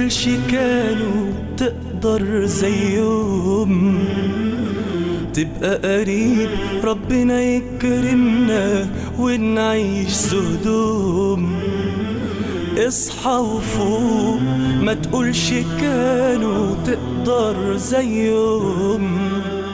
تقولش كانوا تقدر زيهم تبقى قريب ربنا يكرمنا ونعيش زهدهم اصحى وفوق ما تقولش كانوا تقدر زيهم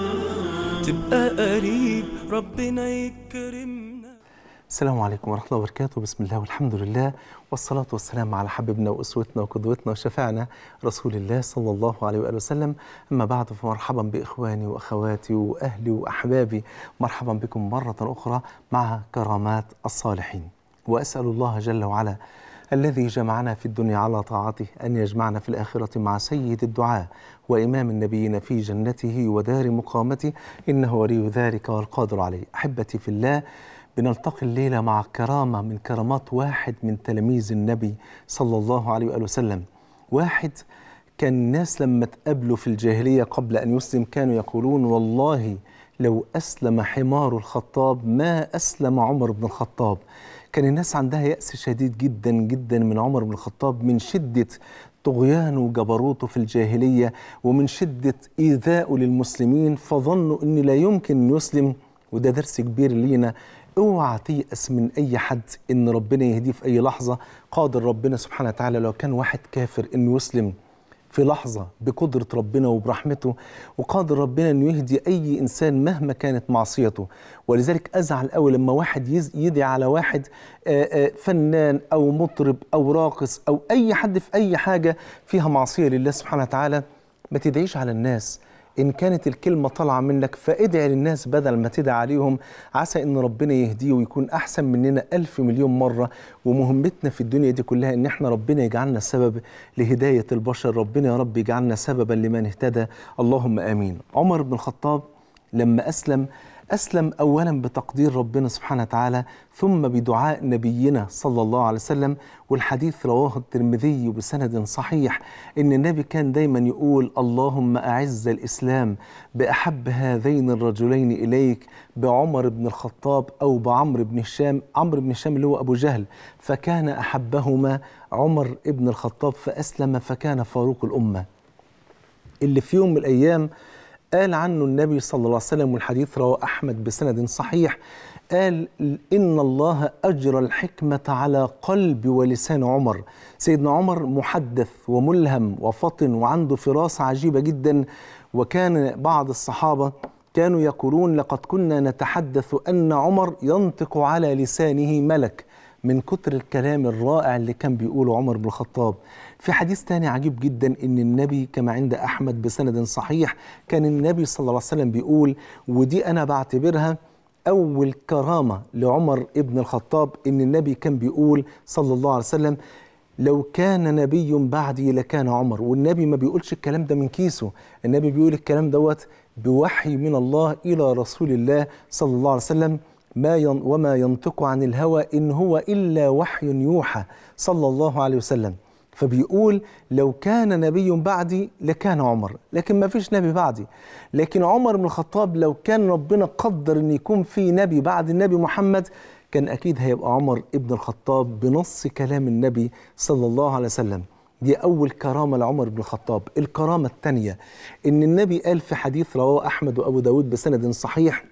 تبقى قريب ربنا يكرمنا السلام عليكم ورحمة الله وبركاته بسم الله والحمد لله والصلاة والسلام على حبيبنا وأسوتنا وقدوتنا وشفاعنا رسول الله صلى الله عليه وآله وسلم أما بعد فمرحبا بإخواني وأخواتي وأهلي وأحبابي مرحبا بكم مرة أخرى مع كرامات الصالحين وأسأل الله جل وعلا الذي جمعنا في الدنيا على طاعته أن يجمعنا في الآخرة مع سيد الدعاء وإمام النبيين في جنته ودار مقامته إنه ولي ذلك والقادر عليه أحبتي في الله بنلتقي الليلة مع كرامة من كرامات واحد من تلاميذ النبي صلى الله عليه وآله وسلم واحد كان الناس لما تقابله في الجاهلية قبل أن يسلم كانوا يقولون والله لو أسلم حمار الخطاب ما أسلم عمر بن الخطاب كان الناس عندها يأس شديد جدا جدا من عمر بن الخطاب من شدة طغيانه وجبروته في الجاهلية ومن شدة إيذائه للمسلمين فظنوا أن لا يمكن أن يسلم وده درس كبير لينا اوعى تيأس من اي حد ان ربنا يهديه في اي لحظه قادر ربنا سبحانه وتعالى لو كان واحد كافر انه يسلم في لحظة بقدرة ربنا وبرحمته وقادر ربنا أنه يهدي أي إنسان مهما كانت معصيته ولذلك أزعل قوي لما واحد يز- يدعي على واحد آه، آه، فنان أو مطرب أو راقص أو أي حد في أي حاجة فيها معصية لله سبحانه وتعالى ما تدعيش على الناس إن كانت الكلمة طالعة منك فادعي للناس بدل ما تدعي عليهم عسى إن ربنا يهديه ويكون أحسن مننا ألف مليون مرة ومهمتنا في الدنيا دي كلها إن إحنا ربنا يجعلنا سبب لهداية البشر ربنا يا رب يجعلنا سببا لمن اهتدى اللهم آمين عمر بن الخطاب لما أسلم أسلم أولا بتقدير ربنا سبحانه وتعالى ثم بدعاء نبينا صلى الله عليه وسلم والحديث رواه الترمذي بسند صحيح إن النبي كان دايما يقول اللهم أعز الإسلام بأحب هذين الرجلين إليك بعمر بن الخطاب أو بعمر بن هشام عمرو بن هشام اللي هو أبو جهل فكان أحبهما عمر بن الخطاب فأسلم فكان فاروق الأمة اللي في يوم من الأيام قال عنه النبي صلى الله عليه وسلم والحديث رواه أحمد بسند صحيح قال إن الله أجرى الحكمة على قلب ولسان عمر سيدنا عمر محدث وملهم وفطن وعنده فراسة عجيبة جدا وكان بعض الصحابة كانوا يقولون لقد كنا نتحدث أن عمر ينطق على لسانه ملك من كتر الكلام الرائع اللي كان بيقوله عمر بن الخطاب في حديث تاني عجيب جدا ان النبي كما عند احمد بسند صحيح كان النبي صلى الله عليه وسلم بيقول ودي انا بعتبرها اول كرامه لعمر ابن الخطاب ان النبي كان بيقول صلى الله عليه وسلم لو كان نبي بعدي لكان عمر والنبي ما بيقولش الكلام ده من كيسه النبي بيقول الكلام دوت بوحي من الله الى رسول الله صلى الله عليه وسلم ما ين وما ينطق عن الهوى ان هو الا وحي يوحى صلى الله عليه وسلم فبيقول لو كان نبي بعدي لكان عمر لكن ما فيش نبي بعدي لكن عمر بن الخطاب لو كان ربنا قدر ان يكون في نبي بعد النبي محمد كان اكيد هيبقى عمر ابن الخطاب بنص كلام النبي صلى الله عليه وسلم دي أول كرامة لعمر بن الخطاب الكرامة الثانية إن النبي قال في حديث رواه أحمد وأبو داود بسند صحيح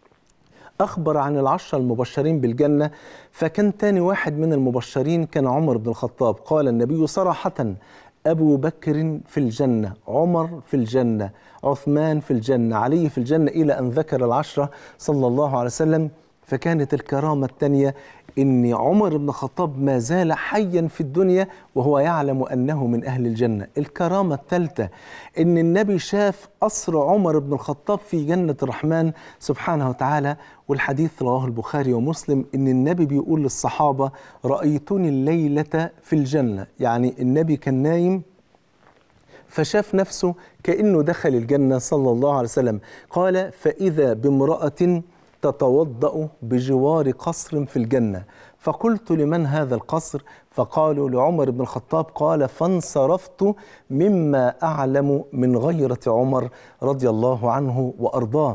أخبر عن العشرة المبشرين بالجنة فكان تاني واحد من المبشرين كان عمر بن الخطاب قال النبي صراحة أبو بكر في الجنة عمر في الجنة عثمان في الجنة علي في الجنة إلى أن ذكر العشرة صلى الله عليه وسلم فكانت الكرامة الثانية إن عمر بن الخطاب ما زال حيا في الدنيا وهو يعلم أنه من أهل الجنة الكرامة الثالثة إن النبي شاف قصر عمر بن الخطاب في جنة الرحمن سبحانه وتعالى والحديث رواه البخاري ومسلم إن النبي بيقول للصحابة رأيتني الليلة في الجنة يعني النبي كان نايم فشاف نفسه كأنه دخل الجنة صلى الله عليه وسلم قال فإذا بامرأة تتوضأ بجوار قصر في الجنة فقلت لمن هذا القصر فقالوا لعمر بن الخطاب قال فانصرفت مما أعلم من غيرة عمر رضي الله عنه وأرضاه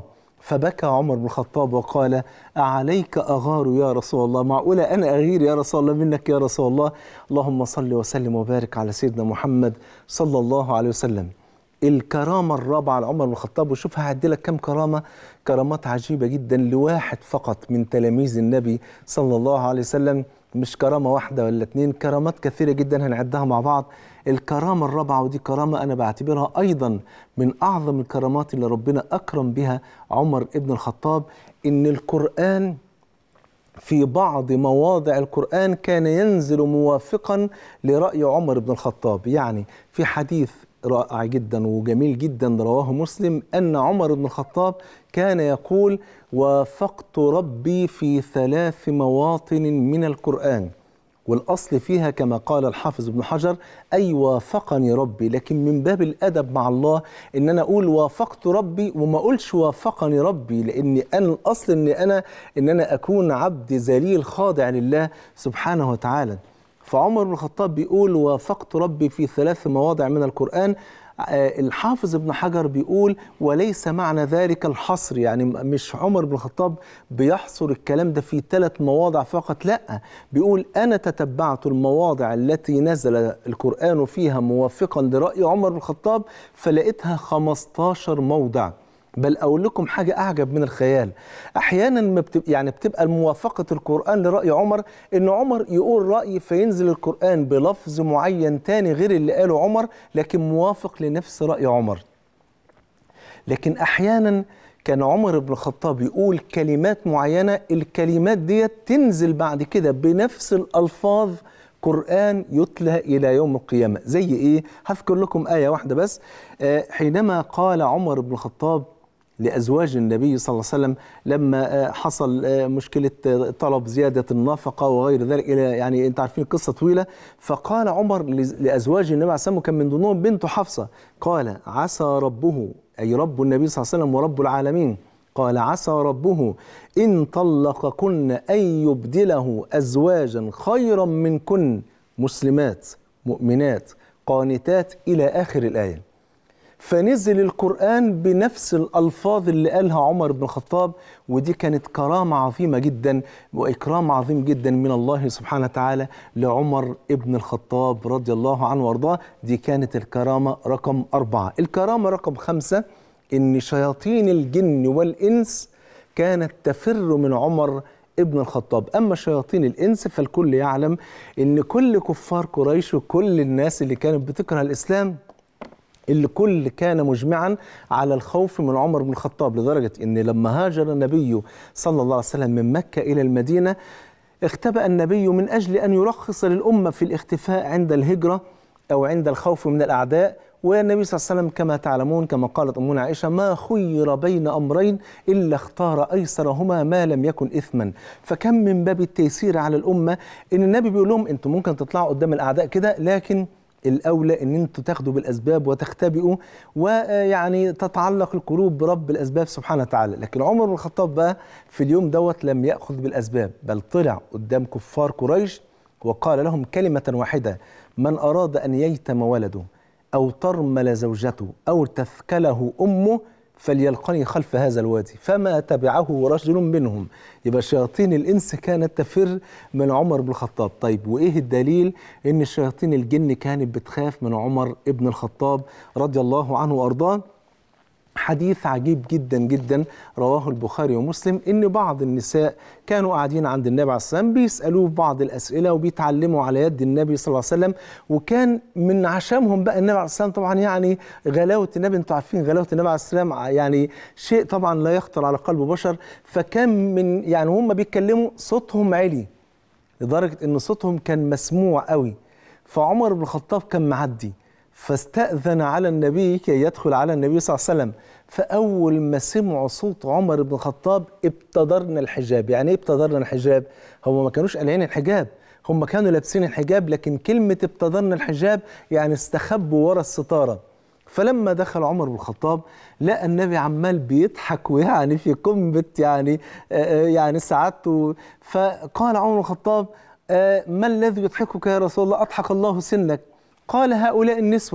فبكى عمر بن الخطاب وقال أعليك أغار يا رسول الله معقولة أنا أغير يا رسول الله منك يا رسول الله اللهم صل وسلم وبارك على سيدنا محمد صلى الله عليه وسلم الكرامة الرابعة لعمر بن الخطاب وشوف هعدي لك كم كرامة كرامات عجيبة جدا لواحد فقط من تلاميذ النبي صلى الله عليه وسلم مش كرامة واحدة ولا اتنين كرامات كثيرة جدا هنعدها مع بعض الكرامة الرابعة ودي كرامة أنا بعتبرها أيضا من أعظم الكرامات اللي ربنا أكرم بها عمر ابن الخطاب إن القرآن في بعض مواضع القرآن كان ينزل موافقا لرأي عمر بن الخطاب يعني في حديث رائع جدا وجميل جدا رواه مسلم أن عمر بن الخطاب كان يقول وافقت ربي في ثلاث مواطن من القرآن والأصل فيها كما قال الحافظ ابن حجر أي وافقني ربي لكن من باب الأدب مع الله إن أنا أقول وافقت ربي وما أقولش وافقني ربي لأن أنا الأصل إن أنا إن أنا أكون عبد ذليل خاضع لله سبحانه وتعالى فعمر بن الخطاب بيقول وافقت ربي في ثلاث مواضع من القرآن آه، الحافظ ابن حجر بيقول وليس معنى ذلك الحصر يعني م- مش عمر بن الخطاب بيحصر الكلام ده في ثلاث مواضع فقط لا بيقول أنا تتبعت المواضع التي نزل القرآن فيها موافقا لرأي عمر بن الخطاب فلقيتها 15 موضع بل اقول لكم حاجه اعجب من الخيال احيانا ما بتبقى يعني بتبقى موافقه القران لراي عمر ان عمر يقول راي فينزل القران بلفظ معين تاني غير اللي قاله عمر لكن موافق لنفس راي عمر لكن احيانا كان عمر بن الخطاب يقول كلمات معينه الكلمات ديت تنزل بعد كده بنفس الالفاظ قرآن يتلى إلى يوم القيامة زي إيه؟ هذكر لكم آية واحدة بس آه، حينما قال عمر بن الخطاب لأزواج النبي صلى الله عليه وسلم لما آه، حصل آه، مشكلة آه، طلب زيادة النفقة وغير ذلك إلى يعني أنت عارفين قصة طويلة فقال عمر لز- لأزواج النبي عليه الصلاة والسلام وكان من ضمنهم بنته حفصة قال عسى ربه أي رب النبي صلى الله عليه وسلم ورب العالمين قال عسى ربه إن طلقكن أن يبدله أزواجا خيرا منكن مسلمات مؤمنات قانتات إلى آخر الآية فنزل القرآن بنفس الألفاظ اللي قالها عمر بن الخطاب ودي كانت كرامة عظيمة جدا وإكرام عظيم جدا من الله سبحانه وتعالى لعمر ابن الخطاب رضي الله عنه وارضاه دي كانت الكرامة رقم أربعة الكرامة رقم خمسة إن شياطين الجن والإنس كانت تفر من عمر ابن الخطاب أما شياطين الإنس فالكل يعلم إن كل كفار قريش وكل الناس اللي كانت بتكره الإسلام الكل كان مجمعا على الخوف من عمر بن الخطاب لدرجة أن لما هاجر النبي صلى الله عليه وسلم من مكة إلى المدينة اختبأ النبي من أجل أن يرخص للأمة في الاختفاء عند الهجرة أو عند الخوف من الأعداء والنبي صلى الله عليه وسلم كما تعلمون كما قالت أمنا عائشة ما خير بين أمرين إلا اختار أيسرهما ما لم يكن إثما فكم من باب التيسير على الأمة إن النبي بيقول لهم أنتم ممكن تطلعوا قدام الأعداء كده لكن الأولى أن أنتوا تاخدوا بالأسباب وتختبئوا ويعني تتعلق القلوب برب الأسباب سبحانه وتعالى لكن عمر بن الخطاب بقى في اليوم دوت لم يأخذ بالأسباب بل طلع قدام كفار قريش وقال لهم كلمة واحدة من أراد أن ييتم ولده أو ترمل زوجته أو تثكله أمه فليلقني خلف هذا الوادي فما تبعه رجل منهم يبقى شياطين الإنس كانت تفر من عمر بن الخطاب طيب وإيه الدليل إن شياطين الجن كانت بتخاف من عمر ابن الخطاب رضي الله عنه وأرضاه حديث عجيب جدا جدا رواه البخاري ومسلم ان بعض النساء كانوا قاعدين عند النبي عليه الصلاه والسلام بيسالوه بعض الاسئله وبيتعلموا على يد النبي صلى الله عليه وسلم وكان من عشمهم بقى النبي عليه الصلاه والسلام طبعا يعني غلاوه النبي انتوا عارفين غلاوه النبي عليه الصلاه والسلام يعني شيء طبعا لا يخطر على قلب بشر فكان من يعني هم بيتكلموا صوتهم عالي لدرجه ان صوتهم كان مسموع قوي فعمر بن الخطاب كان معدي فاستأذن على النبي كي يدخل على النبي صلى الله عليه وسلم فأول ما سمعوا صوت عمر بن الخطاب ابتدرنا الحجاب يعني ايه ابتدرنا الحجاب هم ما كانوش قالعين الحجاب هم كانوا لابسين الحجاب لكن كلمة ابتدرنا الحجاب يعني استخبوا ورا الستارة فلما دخل عمر بن الخطاب لقى النبي عمال بيضحك ويعني في قمة يعني آه، آه، يعني سعادته فقال عمر بن الخطاب آه، ما الذي يضحكك يا رسول الله أضحك الله سنك قال هؤلاء النسوة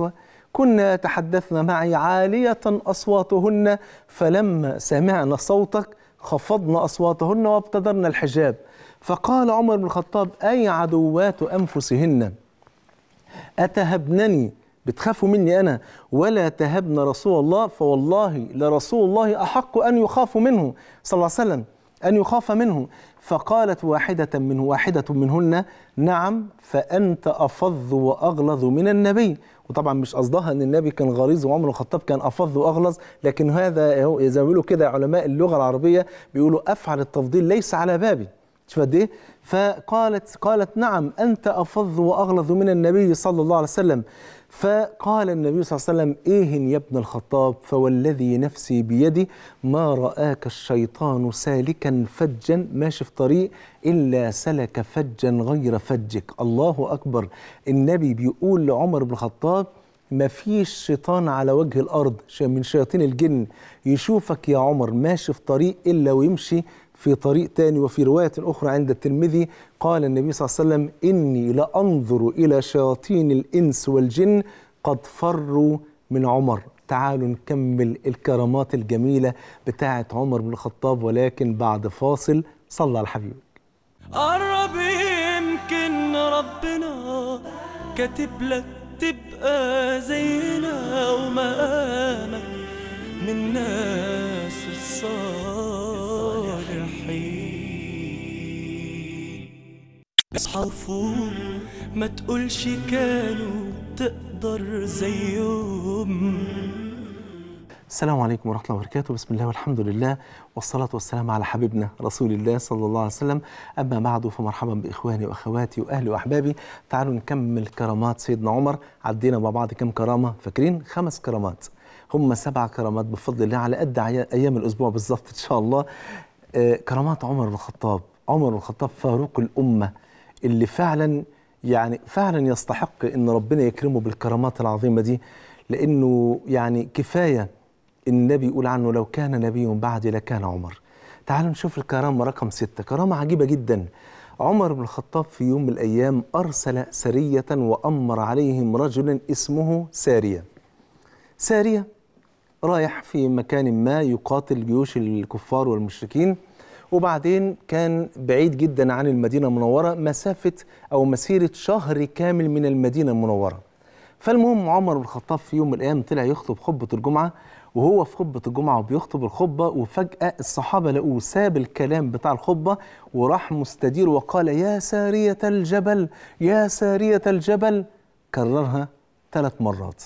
كنا يتحدثن معي عالية أصواتهن فلما سمعنا صوتك خفضنا أصواتهن وابتدرن الحجاب فقال عمر بن الخطاب أي عدوات أنفسهن أتهبنني بتخافوا مني أنا ولا تهبن رسول الله فوالله لرسول الله أحق أن يخاف منه صلى الله عليه وسلم أن يخاف منه فقالت واحدة من واحدة منهن نعم فأنت أفظ وأغلظ من النبي وطبعا مش قصدها ان النبي كان غليظ وعمر بن الخطاب كان افظ واغلظ لكن هذا هو- زي ما بيقولوا كده علماء اللغه العربيه بيقولوا افعل التفضيل ليس على بابي شوف قد ايه فقالت قالت نعم انت افظ واغلظ من النبي صلى الله عليه وسلم فقال النبي صلى الله عليه وسلم ايه يا ابن الخطاب فوالذي نفسي بيدي ما راك الشيطان سالكا فجا ماشي في طريق الا سلك فجا غير فجك الله اكبر النبي بيقول لعمر بن الخطاب ما فيش شيطان على وجه الارض ش- من شياطين الجن يشوفك يا عمر ماشي في طريق الا ويمشي في طريق تاني وفي روايه اخرى عند الترمذي قال النبي صلى الله عليه وسلم اني لانظر الى شياطين الانس والجن قد فروا من عمر تعالوا نكمل الكرامات الجميله بتاعه عمر بن الخطاب ولكن بعد فاصل صلى على الحبيب قرب يمكن ربنا كاتب لك تبقى زينا ومقامك من ناس الصالحين اصحى وفوق ما تقولش كانوا تقدر زيهم السلام عليكم ورحمة الله وبركاته بسم الله والحمد لله والصلاة والسلام على حبيبنا رسول الله صلى الله عليه وسلم أما بعد فمرحبا بإخواني وأخواتي وأهلي وأحبابي تعالوا نكمل كرامات سيدنا عمر عدينا مع بعض كم كرامة فاكرين خمس كرامات هم سبع كرامات بفضل الله على قد عي- أيام الأسبوع بالظبط إن شاء الله آه، كرامات عمر بن الخطاب عمر بن الخطاب فاروق الأمة اللي فعلا يعني فعلا يستحق ان ربنا يكرمه بالكرامات العظيمه دي لانه يعني كفايه النبي يقول عنه لو كان نبي بعدي لكان عمر تعالوا نشوف الكرامه رقم ستة كرامه عجيبه جدا عمر بن الخطاب في يوم من الايام ارسل سريه وامر عليهم رجلا اسمه ساريه ساريه رايح في مكان ما يقاتل جيوش الكفار والمشركين وبعدين كان بعيد جدا عن المدينة المنورة مسافة أو مسيرة شهر كامل من المدينة المنورة فالمهم عمر بن الخطاب في يوم من الأيام طلع يخطب خطبة الجمعة وهو في خطبة الجمعة وبيخطب الخطبة وفجأة الصحابة لقوه ساب الكلام بتاع الخطبة وراح مستدير وقال يا سارية الجبل يا سارية الجبل كررها ثلاث مرات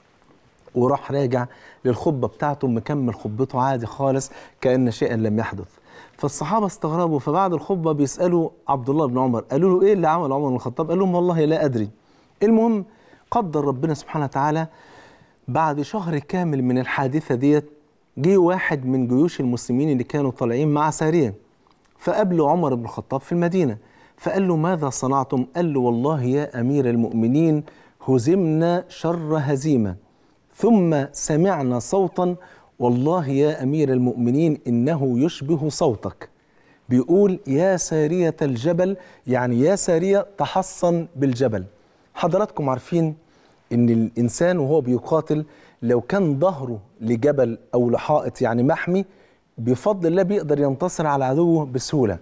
وراح راجع للخطبه بتاعته مكمل خطبته عادي خالص كان شيئا لم يحدث فالصحابه استغربوا فبعد الخطبه بيسالوا عبد الله بن عمر قالوا له ايه اللي عمل عمر بن الخطاب قال لهم والله لا ادري المهم قدر ربنا سبحانه وتعالى بعد شهر كامل من الحادثه ديت جه واحد من جيوش المسلمين اللي كانوا طالعين مع ساريه فقابله عمر بن الخطاب في المدينة فقال له ماذا صنعتم؟ قال له والله يا أمير المؤمنين هزمنا شر هزيمة ثم سمعنا صوتا والله يا أمير المؤمنين إنه يشبه صوتك بيقول يا سارية الجبل يعني يا سارية تحصن بالجبل حضراتكم عارفين ان الانسان وهو بيقاتل لو كان ظهره لجبل او لحائط يعني محمي بفضل الله بيقدر ينتصر على عدوه بسهوله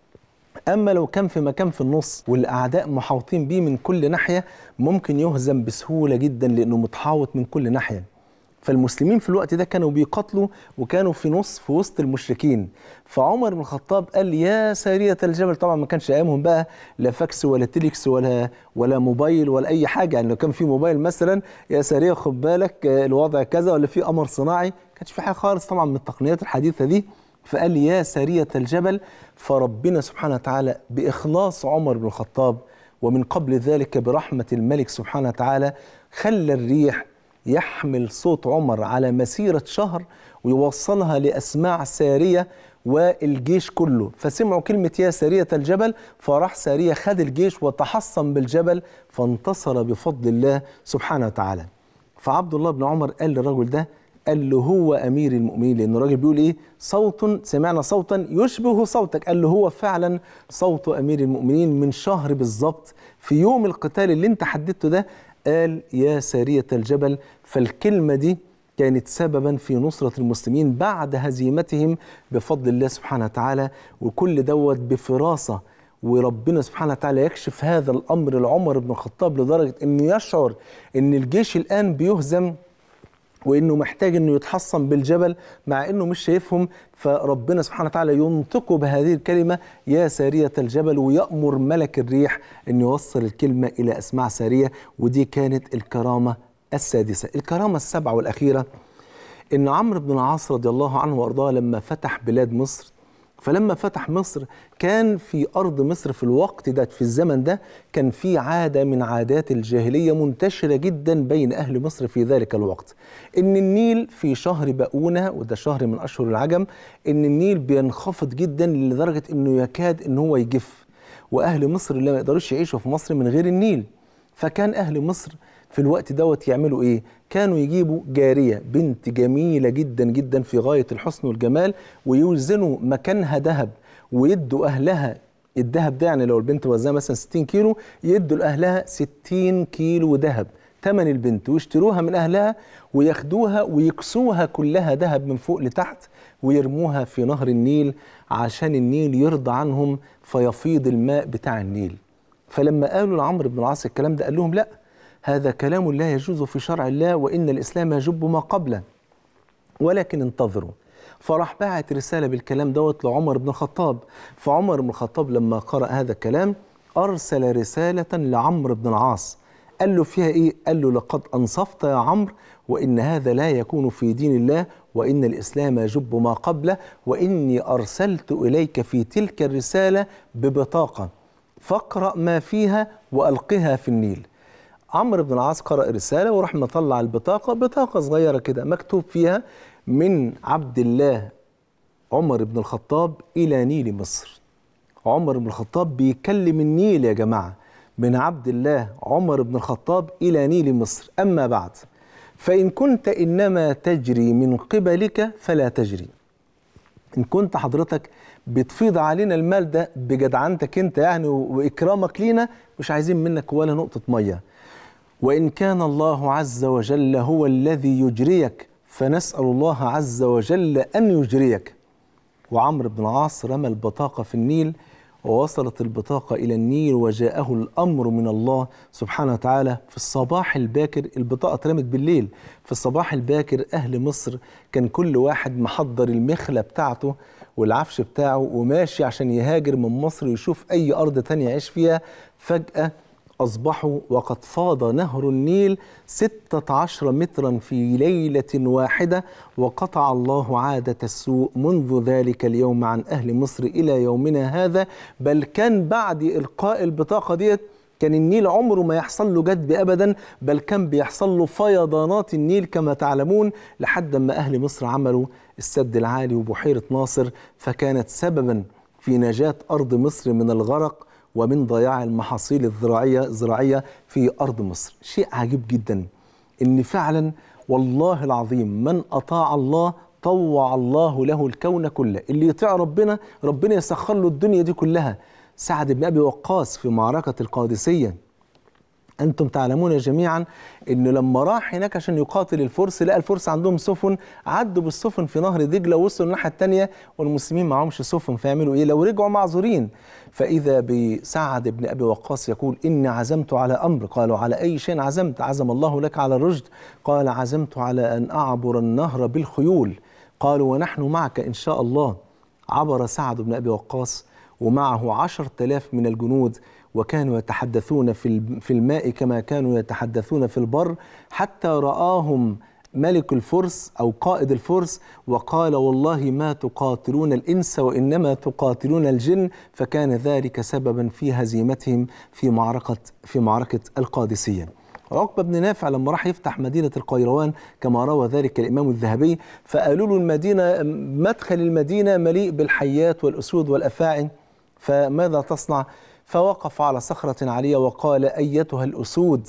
اما لو كان في مكان في النص والاعداء محاوطين بيه من كل ناحيه ممكن يهزم بسهوله جدا لانه متحاوط من كل ناحيه فالمسلمين في الوقت ده كانوا بيقاتلوا وكانوا في نص في وسط المشركين فعمر بن الخطاب قال يا سارية الجبل طبعا ما كانش ايامهم بقى لا فاكس ولا تيليكس ولا ولا موبايل ولا اي حاجه يعني لو كان في موبايل مثلا يا ساريه خد بالك آه، الوضع كذا ولا في قمر صناعي ما كانش في حاجه خالص طبعا من التقنيات الحديثه دي فقال لي يا سارية الجبل فربنا سبحانه وتعالى بإخلاص عمر بن الخطاب ومن قبل ذلك برحمة الملك سبحانه وتعالى خلى الريح يحمل صوت عمر على مسيرة شهر ويوصلها لأسماع سارية والجيش كله فسمعوا كلمة يا سارية الجبل فراح سارية خد الجيش وتحصن بالجبل فانتصر بفضل الله سبحانه وتعالى فعبد الله بن عمر قال للرجل ده قال له هو امير المؤمنين لان الراجل بيقول ايه صوت سمعنا صوتا يشبه صوتك قال له هو فعلا صوت امير المؤمنين من شهر بالظبط في يوم القتال اللي انت حددته ده قال يا سارية الجبل فالكلمة دي كانت سببا في نصرة المسلمين بعد هزيمتهم بفضل الله سبحانه وتعالى وكل دوت بفراسة وربنا سبحانه وتعالى يكشف هذا الأمر لعمر بن الخطاب لدرجة أنه يشعر أن الجيش الآن بيهزم وانه محتاج انه يتحصن بالجبل مع انه مش شايفهم فربنا سبحانه وتعالى ينطقه بهذه الكلمه يا ساريه الجبل ويامر ملك الريح ان يوصل الكلمه الى اسماع ساريه ودي كانت الكرامه السادسه، الكرامه السابعه والاخيره ان عمرو بن العاص رضي الله عنه وارضاه لما فتح بلاد مصر فلما فتح مصر كان في ارض مصر في الوقت ده في الزمن ده كان في عاده من عادات الجاهليه منتشره جدا بين اهل مصر في ذلك الوقت ان النيل في شهر بقونه وده شهر من اشهر العجم ان النيل بينخفض جدا لدرجه انه يكاد ان هو يجف واهل مصر اللي ما يقدروش يعيشوا في مصر من غير النيل فكان اهل مصر في الوقت دوت يعملوا ايه كانوا يجيبوا جاريه بنت جميله جدا جدا في غايه الحسن والجمال ويوزنوا مكانها ذهب ويدوا اهلها الذهب ده يعني لو البنت وزنها مثلا 60 كيلو يدوا لاهلها 60 كيلو ذهب ثمن البنت ويشتروها من اهلها وياخدوها ويكسوها كلها ذهب من فوق لتحت ويرموها في نهر النيل عشان النيل يرضى عنهم فيفيض الماء بتاع النيل فلما قالوا لعمرو بن العاص الكلام ده قال لهم لا هذا كلام لا يجوز في شرع الله وإن الإسلام يجب ما قبله ولكن انتظروا فراح بعت رسالة بالكلام دوت لعمر بن الخطاب فعمر بن الخطاب لما قرأ هذا الكلام أرسل رسالة لعمرو بن العاص قال له فيها إيه؟ قال له لقد أنصفت يا عمرو وإن هذا لا يكون في دين الله وإن الإسلام يجب ما قبله وإني أرسلت إليك في تلك الرسالة ببطاقة فاقرأ ما فيها وألقها في النيل عمرو بن العاص قرأ رسالة وراح مطلع البطاقة بطاقة صغيرة كده مكتوب فيها من عبد الله عمر بن الخطاب إلى نيل مصر عمر بن الخطاب بيكلم النيل يا جماعة من عبد الله عمر بن الخطاب إلى نيل مصر أما بعد فإن كنت إنما تجري من قبلك فلا تجري إن كنت حضرتك بتفيض علينا المال ده بجدعنتك أنت يعني وإكرامك لينا مش عايزين منك ولا نقطة مية وإن كان الله عز وجل هو الذي يجريك فنسأل الله عز وجل أن يجريك وعمرو بن العاص رمى البطاقة في النيل ووصلت البطاقة إلى النيل وجاءه الأمر من الله سبحانه وتعالى في الصباح الباكر البطاقة اترمت بالليل في الصباح الباكر أهل مصر كان كل واحد محضر المخلة بتاعته والعفش بتاعه وماشي عشان يهاجر من مصر ويشوف أي أرض تانية يعيش فيها فجأة أصبحوا وقد فاض نهر النيل ستة عشر مترا في ليلة واحدة وقطع الله عادة السوء منذ ذلك اليوم عن أهل مصر إلى يومنا هذا بل كان بعد إلقاء البطاقة ديت كان النيل عمره ما يحصل له جدب ابدا بل كان بيحصل له فيضانات النيل كما تعلمون لحد ما اهل مصر عملوا السد العالي وبحيره ناصر فكانت سببا في نجاه ارض مصر من الغرق ومن ضياع المحاصيل الزراعيه الزراعيه في ارض مصر شيء عجيب جدا ان فعلا والله العظيم من اطاع الله طوع الله له الكون كله اللي يطيع ربنا ربنا يسخر له الدنيا دي كلها سعد بن ابي وقاص في معركه القادسيه انتم تعلمون جميعا انه لما راح هناك عشان يقاتل الفرس لقى الفرس عندهم سفن عدوا بالسفن في نهر دجله ووصلوا الناحيه الثانيه والمسلمين معهمش سفن فيعملوا ايه لو رجعوا معذورين فاذا بسعد بن ابي وقاص يقول اني عزمت على امر قالوا على اي شيء عزمت عزم الله لك على الرشد قال عزمت على ان اعبر النهر بالخيول قالوا ونحن معك ان شاء الله عبر سعد بن ابي وقاص ومعه عشرة آلاف من الجنود وكانوا يتحدثون في في الماء كما كانوا يتحدثون في البر حتى رآهم ملك الفرس أو قائد الفرس وقال والله ما تقاتلون الإنس وإنما تقاتلون الجن فكان ذلك سببا في هزيمتهم في معركة في معركة القادسية عقبة بن نافع لما راح يفتح مدينة القيروان كما روى ذلك الإمام الذهبي فقالوا له المدينة مدخل المدينة مليء بالحيات والأسود والأفاعي فماذا تصنع؟ فوقف على صخرة عالية وقال أيتها الأسود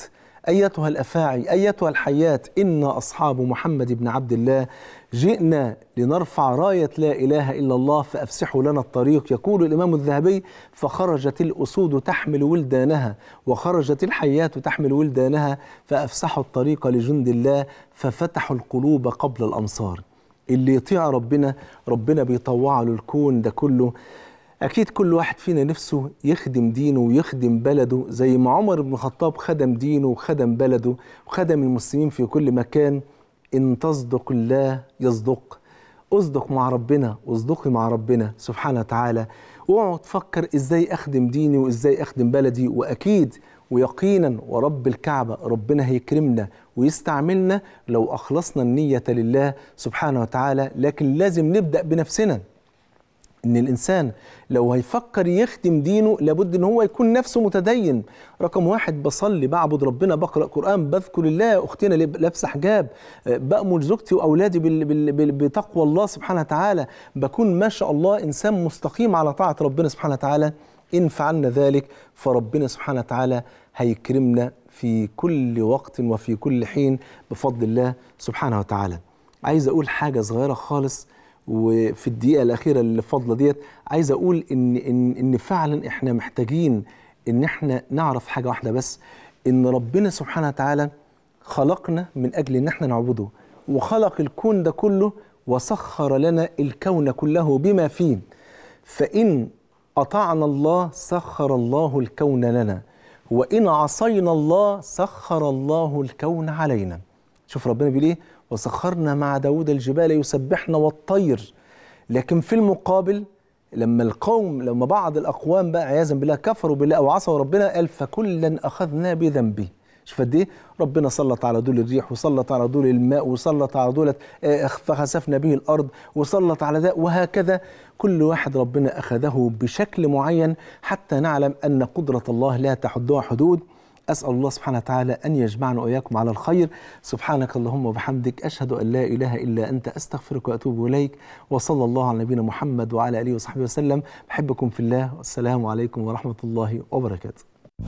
أيتها الأفاعي أيتها الحيات إنا أصحاب محمد بن عبد الله جئنا لنرفع راية لا إله إلا الله فأفسحوا لنا الطريق يقول الإمام الذهبي فخرجت الأسود تحمل ولدانها وخرجت الحيات تحمل ولدانها فأفسحوا الطريق لجند الله ففتحوا القلوب قبل الأمصار اللي يطيع ربنا ربنا بيطوع له الكون ده كله أكيد كل واحد فينا نفسه يخدم دينه ويخدم بلده زي ما عمر بن الخطاب خدم دينه وخدم بلده وخدم المسلمين في كل مكان إن تصدق الله يصدق اصدق مع ربنا واصدقي مع ربنا سبحانه وتعالى واقعد تفكر ازاي اخدم ديني وازاي اخدم بلدي واكيد ويقينا ورب الكعبه ربنا هيكرمنا ويستعملنا لو اخلصنا النيه لله سبحانه وتعالى لكن لازم نبدا بنفسنا ان الانسان لو هيفكر يخدم دينه لابد ان هو يكون نفسه متدين رقم واحد بصلي بعبد ربنا بقرا قران بذكر الله اختنا اللي لابسه حجاب آه، بامر زوجتي واولادي بال- بال- بال- بتقوى الله سبحانه وتعالى بكون ما شاء الله انسان مستقيم على طاعه ربنا سبحانه وتعالى ان فعلنا ذلك فربنا سبحانه وتعالى هيكرمنا في كل وقت وفي كل حين بفضل الله سبحانه وتعالى عايز اقول حاجه صغيره خالص وفي الدقيقه الاخيره اللي فاضله ديت عايز اقول ان ان ان فعلا احنا محتاجين ان احنا نعرف حاجه واحده بس ان ربنا سبحانه وتعالى خلقنا من اجل ان احنا نعبده وخلق الكون ده كله وسخر لنا الكون كله بما فيه فان اطعنا الله سخر الله الكون لنا وان عصينا الله سخر الله الكون علينا شوف ربنا بيقول ايه وسخرنا مع داود الجبال يسبحن والطير لكن في المقابل لما القوم لما بعض الاقوام بقى عياذا بالله كفروا بالله او عصوا ربنا قال فكلا اخذنا بذنبه شوف قد ايه ربنا سلط على دول الريح وسلط على دول الماء وسلط على دول آه، فخسفنا به الارض وسلط على ده وهكذا كل واحد ربنا اخذه بشكل معين حتى نعلم ان قدره الله لا تحدها حدود أسأل الله سبحانه وتعالى أن يجمعنا وإياكم على الخير سبحانك اللهم وبحمدك أشهد أن لا إله إلا أنت أستغفرك وأتوب إليك وصلى الله على نبينا محمد وعلى آله وصحبه وسلم بحبكم في الله والسلام عليكم ورحمة الله وبركاته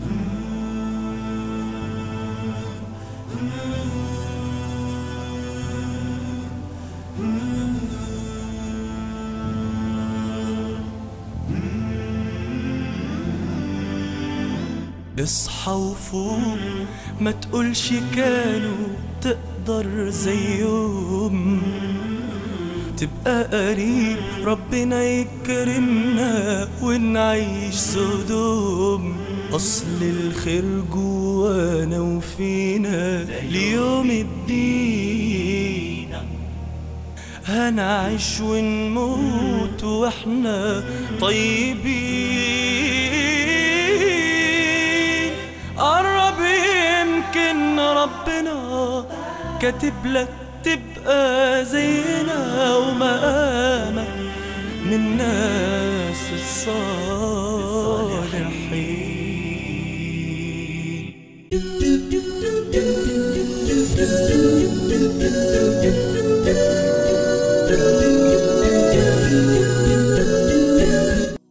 اصحى وفوق ما تقولش كانوا تقدر زيهم تبقى قريب ربنا يكرمنا ونعيش سدوم أصل الخير جوانا وفينا ليوم الدين هنعيش ونموت واحنا طيبين قرب يمكن ربنا كاتب لك تبقى زينا ومقامك من الناس الصالحين